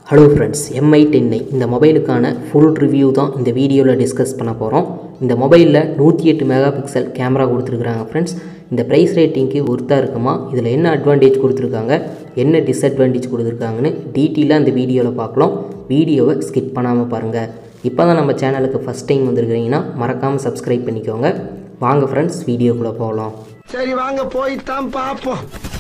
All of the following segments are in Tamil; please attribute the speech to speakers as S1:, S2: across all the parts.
S1: ஹலோ ஃப்ரெண்ட்ஸ் எம்ஐ டென்ஐ இந்த மொபைலுக்கான ஃபுல் ரிவ்யூ தான் இந்த வீடியோவில் டிஸ்கஸ் பண்ண போகிறோம் இந்த மொபைலில் நூற்றி எட்டு மெகா பிக்சல் கேமரா கொடுத்துருக்குறாங்க ஃப்ரெண்ட்ஸ் இந்த ப்ரைஸ் ரேட்டிங்க்கு ஒர்த்தாக இருக்குமா இதில் என்ன அட்வான்டேஜ் கொடுத்துருக்காங்க என்ன டிஸ்அட்வான்டேஜ் கொடுத்துருக்காங்கன்னு டீட்டெயிலாக இந்த வீடியோவில் பார்க்கலாம் வீடியோவை ஸ்கிப் பண்ணாமல் பாருங்கள் இப்போ தான் நம்ம சேனலுக்கு ஃபஸ்ட் டைம் வந்திருக்கிறீங்கன்னா மறக்காமல் சப்ஸ்கிரைப் பண்ணிக்கோங்க வாங்க ஃப்ரெண்ட்ஸ் வீடியோக்குள்ளே போகலாம்
S2: சரி வாங்க போய்தான் பாப்போம்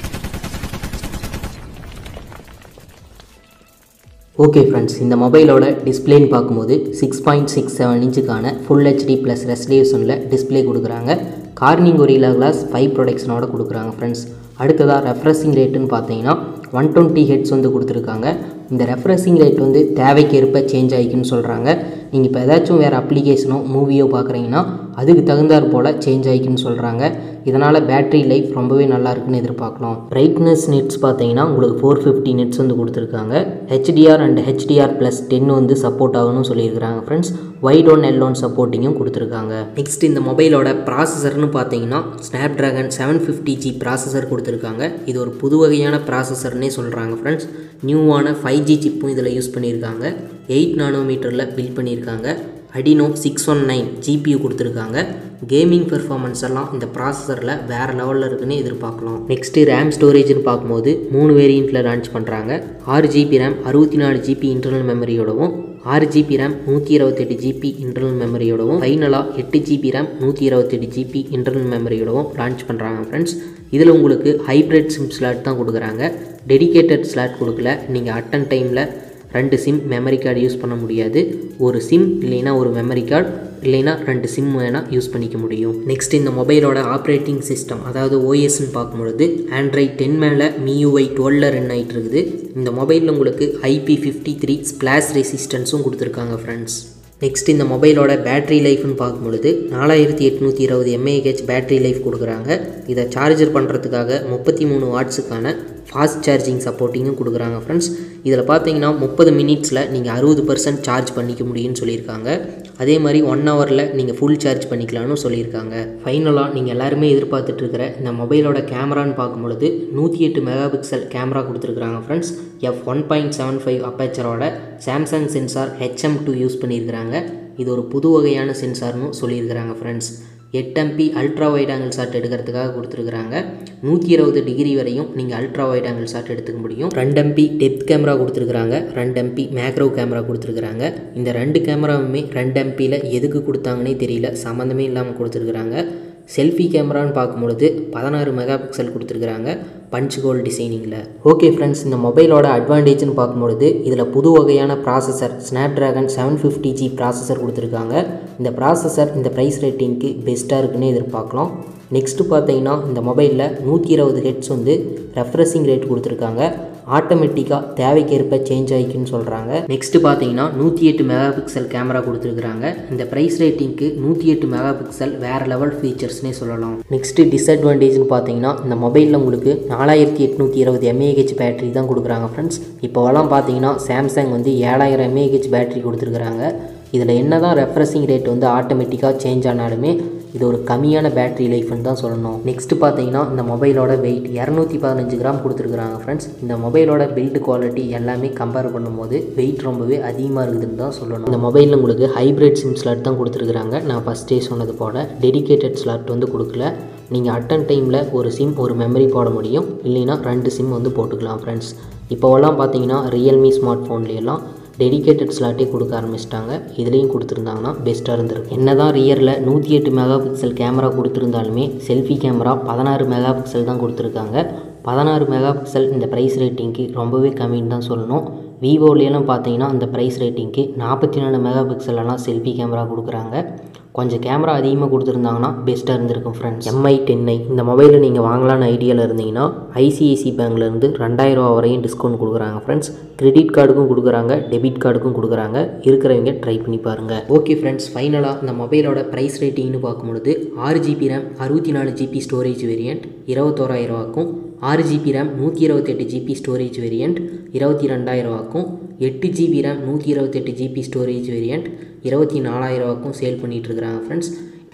S1: ஓகே ஃப்ரெண்ட்ஸ் இந்த மொபைலோட டிஸ்பிளேன்னு பார்க்கும்போது சிக்ஸ் பாயிண்ட் சிக்ஸ் செவன் இன்ச்சுக்கான ஃபுல் ஹெச்டி ப்ளஸ் ரெஸ்லேஷனில் டிஸ்பிளே கொடுக்குறாங்க கார்னிங் ஒரிலா கிளாஸ் ஃபைவ் ப்ரொடக்ஷனோட கொடுக்குறாங்க ஃப்ரெண்ட்ஸ் அடுத்ததாக ரெஃப்ரெஷிங் ரேட்டுன்னு பார்த்தீங்கன்னா ஒன் டுவெண்ட்டி ஹெட்ஸ் வந்து கொடுத்துருக்காங்க இந்த ரெஃப்ரெஷிங் ரேட் வந்து தேவைக்கேற்ப சேஞ்ச் ஆகிக்குன்னு சொல்கிறாங்க நீங்கள் இப்போ ஏதாச்சும் வேறு அப்ளிகேஷனோ மூவியோ பார்க்குறீங்கன்னா அதுக்கு தகுந்தாற் போல் சேஞ்ச் ஆகிக்குன்னு சொல்கிறாங்க இதனால் பேட்டரி லைஃப் ரொம்பவே நல்லா இருக்குன்னு எதிர்பார்க்கலாம் பிரைட்னஸ் நெட்ஸ் பார்த்தீங்கன்னா உங்களுக்கு ஃபோர் ஃபிஃப்டி நெட்ஸ் வந்து கொடுத்துருக்காங்க HDR and HDR plus ten வந்து சப்போர்ட் ஆகணும்னு சொல்லியிருக்கிறாங்க friends Widevine L one சப்போர்ட்டிங்கும் கொடுத்துருக்காங்க நெக்ஸ்ட் இந்த மொபைலோட ப்ராசஸர்னு பார்த்தீங்கன்னா Snapdragon seven fifty G processor கொடுத்துருக்காங்க இது ஒரு புது வகையான ப்ராசஸர்னே சொல்கிறாங்க ஃப்ரெண்ட்ஸ் நியூவான ஃபைவ் ஜி சிப்பும் இதில் யூஸ் பண்ணியிருக்காங்க எயிட் நானோமீட்டரில் பில்ட் பண்ணியிருக்காங்க Adreno six one nine GPU கொடுத்துருக்காங்க கேமிங் பெர்ஃபார்மன்ஸ் எல்லாம் இந்த ப்ராசஸரில் வேறு லெவலில் இருக்குன்னு எதிர்பார்க்கலாம் நெக்ஸ்ட்டு ரேம் ஸ்டோரேஜ்னு பார்க்கும்போது மூணு வேரியண்ட்டில் லான்ச் பண்ணுறாங்க ஆறு ஜிபி ரேம் அறுபத்தி நாலு ஜிபி இன்டர்னல் மெமரியோடவும் ஆறு ஜிபி ரேம் நூற்றி இருபத்தெட்டு ஜிபி இன்டர்னல் மெமரியோடவும் ஃபைனலாக எட்டு ஜிபி ரேம் நூற்றி இருபத்தெட்டு ஜிபி இன்டர்னல் மெமரியோடவும் லான்ச் பண்ணுறாங்க ஃப்ரெண்ட்ஸ் இதில் உங்களுக்கு ஹைப்ரிட் சிம் ஸ்லாட் தான் கொடுக்குறாங்க டெடிகேட்டட் ஸ்லாட் கொடுக்கல நீங்கள் அட்டன் டைமில் ரெண்டு சிம் மெமரி கார்டு யூஸ் பண்ண முடியாது ஒரு சிம் இல்லைன்னா ஒரு மெமரி கார்டு இல்லைன்னா ரெண்டு சிம் வேணால் யூஸ் பண்ணிக்க முடியும் நெக்ஸ்ட் இந்த மொபைலோட ஆப்ரேட்டிங் சிஸ்டம் அதாவது ஓஎஸ்ன்னு பார்க்கும்பொழுது ஆண்ட்ராய்ட் டென் மேலே மியூஐ டுவெல்ல ரன் ஆகிட்டு இருக்குது இந்த மொபைலில் உங்களுக்கு ஐபி ஃபிஃப்டி த்ரீ ஸ்ப்ளாஷ் ரெசிஸ்டன்ஸும் கொடுத்துருக்காங்க ஃப்ரெண்ட்ஸ் நெக்ஸ்ட் இந்த மொபைலோட பேட்டரி லைஃப்னு பார்க்கும்பொழுது நாலாயிரத்தி எட்நூற்றி இருபது எம்ஏஹெச் பேட்டரி லைஃப் கொடுக்குறாங்க இதை சார்ஜர் பண்ணுறதுக்காக முப்பத்தி மூணு வாட்ஸுக்கான ஃபாஸ்ட் சார்ஜிங் சப்போர்ட்டிங்கும் கொடுக்குறாங்க ஃப்ரெண்ட்ஸ் இதில் பார்த்தீங்கன்னா முப்பது மினிட்ஸில் நீங்கள் அறுபது பர்சன்ட் சார்ஜ் பண்ணிக்க முடியும்னு சொல்லியிருக்காங்க அதே மாதிரி ஒன் ஹவரில் நீங்கள் ஃபுல் சார்ஜ் பண்ணிக்கலாம்னு சொல்லியிருக்காங்க ஃபைனலாக நீங்கள் எல்லாருமே எதிர்பார்த்துட்டு இருக்கிற இந்த மொபைலோட கேமரான்னு பார்க்கும்பொழுது நூற்றி எட்டு மெகா பிக்சல் கேமரா கொடுத்துருக்குறாங்க friends F one point seven five அப்பேச்சரோட Samsung sensor HM two use பண்ணியிருக்கிறாங்க இது ஒரு புது வகையான சென்சார்னு சொல்லியிருக்கிறாங்க ஃப்ரெண்ட்ஸ் எட்டு MP ultra wide angle shot எடுக்கிறதுக்காக கொடுத்துருக்குறாங்க நூற்றி இருபது டிகிரி வரையும் நீங்கள் அல்ட்ரா வைட் ஆங்கிள் ஷாட் எடுத்துக்க முடியும் ரெண்டு எம்பி டெப்த் கேமரா கொடுத்துருக்குறாங்க ரெண்டு எம்பி மேக்ரோ கேமரா கொடுத்துருக்குறாங்க இந்த ரெண்டு கேமராவுமே ரெண்டு எம்பியில் எதுக்கு கொடுத்தாங்கன்னே தெரியல சம்மந்தமே இல்லாமல் கொடுத்துருக்குறாங்க செல்ஃபி கேமரான்னு பார்க்கும்பொழுது பதினாறு மெகா பிக்சல் கொடுத்துருக்குறாங்க பஞ்ச் கோல் டிசைனிங்கில் ஓகே ஃப்ரெண்ட்ஸ் இந்த மொபைலோட அட்வான்டேஜ்னு பார்க்கும்பொழுது இதில் புது வகையான processor Snapdragon seven fifty G processor கொடுத்துருக்காங்க இந்த ப்ராசஸர் இந்த ப்ரைஸ் ரேட்டிங்க்கு பெஸ்ட்டாக இருக்குன்னு எதிர்பார்க்கலாம் நெக்ஸ்ட்டு பார்த்தீங்கன்னா இந்த மொபைலில் நூற்றி இருபது ஹெட்ஸ் வந்து ரெஃப்ரெஷிங் ரேட் கொடுத்துருக்காங்க ஆட்டோமேட்டிக்காக தேவைக்கேற்ப சேஞ்ச் ஆகிக்குன்னு சொல்கிறாங்க நெக்ஸ்ட்டு பார்த்தீங்கன்னா நூற்றி எட்டு மெகா பிக்சல் கேமரா கொடுத்துருக்குறாங்க இந்த ப்ரைஸ் ரேட்டிங்க்கு நூற்றி எட்டு மெகா பிக்சல் வேறு லெவல் ஃபீச்சர்ஸ்னே சொல்லலாம் நெக்ஸ்ட்டு டிஸ்அட்வான்டேஜ்னு பார்த்தீங்கன்னா இந்த மொபைலில் உங்களுக்கு நாலாயிரத்தி எட்நூற்றி இருபது எம்ஏஹெச் பேட்டரி தான் கொடுக்குறாங்க ஃப்ரெண்ட்ஸ் இப்போவெல்லாம் பார்த்தீங்கன்னா சாம்சங் வந்து ஏழாயிரம் எம்ஏஹெச் பேட்டரி கொடுத்துருக்குறாங்க இதில் என்ன தான் ரெஃப்ரெஷிங் ரேட் வந்து ஆட்டோமேட்டிக்காக சேஞ்ச் ஆனாலுமே இது ஒரு கம்மியான பேட்டரி லைஃப்னு தான் சொல்லணும் நெக்ஸ்ட் பார்த்தீங்கன்னா இந்த மொபைலோட வெயிட் இரநூத்தி பதினஞ்சு கிராம் கொடுத்துருக்குறாங்க ஃப்ரெண்ட்ஸ் இந்த மொபைலோட பில்டு குவாலிட்டி எல்லாமே கம்பேர் பண்ணும்போது வெயிட் ரொம்பவே அதிகமாக இருக்குதுன்னு தான் சொல்லணும் இந்த மொபைலில் உங்களுக்கு ஹைப்ரிட் சிம் ஸ்லாட் தான் கொடுத்துருக்குறாங்க நான் ஃபஸ்ட்டே சொன்னது போல் டெடிகேட்டட் ஸ்லாட் வந்து கொடுக்கல நீங்கள் அட்டன் டைமில் ஒரு சிம் ஒரு மெமரி போட முடியும் இல்லைன்னா ரெண்டு சிம் வந்து போட்டுக்கலாம் ஃப்ரெண்ட்ஸ் இப்போவெல்லாம் பார்த்தீங்கன்னா ரியல்மி ஸ்மார்ட் ஃபோன்லேயெல்லாம் டெடிகேட்டட் ஸ்லாட்டே கொடுக்க ஆரம்பிச்சிட்டாங்க இதுலேயும் கொடுத்துருந்தாங்கன்னா பெஸ்ட்டாக இருந்திருக்கும் என்ன தான் ரியரில் நூற்றி எட்டு மெகா பிக்சல் கேமரா கொடுத்துருந்தாலுமே செல்ஃபி கேமரா பதினாறு மெகா பிக்சல் தான் கொடுத்துருக்காங்க பதினாறு மெகா பிக்சல் இந்த ப்ரைஸ் ரேட்டிங்க்கு ரொம்பவே கம்மின்னு தான் சொல்லணும் விவோலேலாம் பார்த்தீங்கன்னா அந்த ப்ரைஸ் ரேட்டிங்க்கு நாற்பத்தி நாலு மெகா பிக்சலெல்லாம் செல்ஃபி கேமரா கொடுக்குறாங்க கொஞ்சம் கேமரா அதிகமாக கொடுத்துருந்தாங்கன்னா பெஸ்ட்டாக இருந்திருக்கும் ஃப்ரெண்ட்ஸ் எம்ஐ டென்ஐ இந்த மொபைலை நீங்கள் வாங்கலான்னு ஐடியாவில் இருந்தீங்கன்னா ஐசிஐசி பேங்க்லேருந்து ரெண்டாயிரரூவா வரையும் டிஸ்கவுண்ட் கொடுக்குறாங்க ஃப்ரெண்ட்ஸ் கிரெடிட் கார்டுக்கும் கொடுக்குறாங்க டெபிட் கார்டுக்கும் கொடுக்குறாங்க இருக்கிறவங்க ட்ரை பண்ணி பாருங்கள் ஓகே ஃப்ரெண்ட்ஸ் ஃபைனலாக இந்த மொபைலோட ப்ரைஸ் ரேட்டிங்னு பார்க்கும்பொழுது ஆறு ஜிபி ரேம் அறுபத்தி நாலு ஜிபி ஸ்டோரேஜ் வேரியண்ட் இருபத்தோராயிரரூவாக்கும் ஆறு ஜிபி ரேம் நூற்றி இருபத்தெட்டு ஜிபி ஸ்டோரேஜ் வேரியண்ட் இருபத்தி ரெண்டாயிரரூவாக்கும் எட்டு ஜிபி ரேம் நூற்றி இருபத்தெட்டு ஜிபி ஸ்டோரேஜ் வேரியண்ட் இருபத்தி நாலாயிரரூவாக்கும் சேல் பண்ணிகிட்ருக்குறாங்க ஃப்ரெண்ட்ஸ்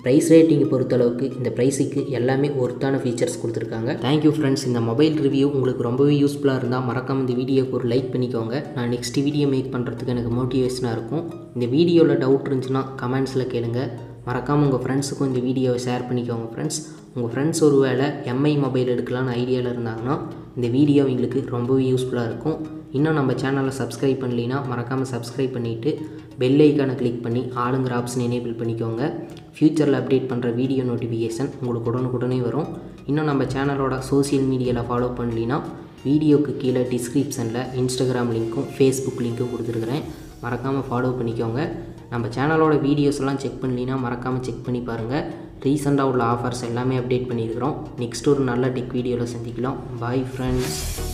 S1: ப்ரைஸ் ரேட்டிங்கை பொறுத்தளவுக்கு இந்த ப்ரைஸுக்கு எல்லாமே ஒர்த்தான ஃபீச்சர்ஸ் கொடுத்துருக்காங்க தேங்க்யூ ஃப்ரெண்ட்ஸ் இந்த மொபைல் ரிவ்யூ உங்களுக்கு ரொம்பவே யூஸ்ஃபுல்லாக இருந்தால் மறக்காம இந்த வீடியோக்கு ஒரு லைக் பண்ணிக்கோங்க நான் நெக்ஸ்ட் வீடியோ மேக் பண்ணுறதுக்கு எனக்கு மோட்டிவேஷனாக இருக்கும் இந்த வீடியோவில் டவுட் இருந்துச்சுன்னா கமெண்ட்ஸில் கேளுங்க மறக்காமல் உங்கள் ஃப்ரெண்ட்ஸுக்கும் இந்த வீடியோவை ஷேர் பண்ணிக்கோங்க ஃப்ரெண்ட்ஸ் உங்கள் ஃப்ரெண்ட்ஸ் ஒரு வேளை எம்ஐ மொபைல் எடுக்கலான்னு ஐடியாவில் இருந்தாங்கன்னா இந்த வீடியோ எங்களுக்கு ரொம்பவே யூஸ்ஃபுல்லாக இருக்கும் இன்னும் நம்ம சேனலை சப்ஸ்கிரைப் பண்ணலைன்னா மறக்காமல் சப்ஸ்கிரைப் பண்ணிவிட்டு பெல் ஐக்கானை கிளிக் பண்ணி ஆளுங்கிற ஆப்ஷன் எனேபிள் பண்ணிக்கோங்க ஃப்யூச்சரில் அப்டேட் பண்ணுற வீடியோ நோட்டிஃபிகேஷன் உங்களுக்கு உடனுக்குடனே வரும் இன்னும் நம்ம சேனலோட சோஷியல் மீடியாவில் ஃபாலோ பண்ணலைன்னா வீடியோக்கு கீழே டிஸ்கிரிப்ஷனில் இன்ஸ்டாகிராம் லிங்க்கும் ஃபேஸ்புக் லிங்க்கும் கொடுத்துருக்குறேன் மறக்காமல் ஃபாலோ பண்ணிக்கோங்க நம்ம சேனலோட வீடியோஸ் எல்லாம் செக் பண்ணலினா மறக்காமல் செக் பண்ணி பாருங்கள் ரீசெண்டாக உள்ள ஆஃபர்ஸ் எல்லாமே அப்டேட் பண்ணியிருக்கிறோம் நெக்ஸ்ட் ஒரு நல்ல டெக் வீடியோவில் சந்திக்கலாம் பாய் ஃப்ரெண்ட்ஸ்